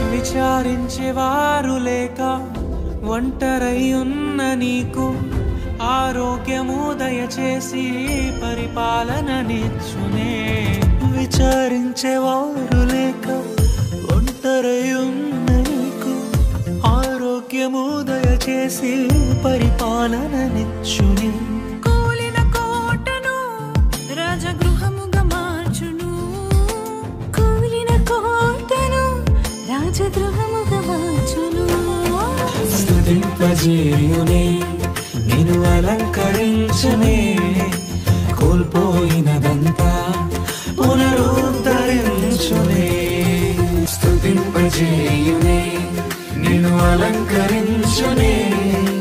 విచారించేవారు లేక ఒంటరై ఉన్న నీకు ఆరోగ్యము దయచేసి పరిపాలననిచ్చునే విచారించేవారు లేక ఒంటరై ఉన్న నీకు ఆరోగ్యము దయచేసి పరిపాలననిచ్చునే కూలిన కోటను రాజగృహముగా మార్చును కూలిన కోటను రాజగృహముగా మార్చును స్థుతింపజేయునే నేను అలంకరించనే కోల్పోయినదంతా పునరుద్ధరించునే స్థుతింపజేయునే నేను అలంకరించునే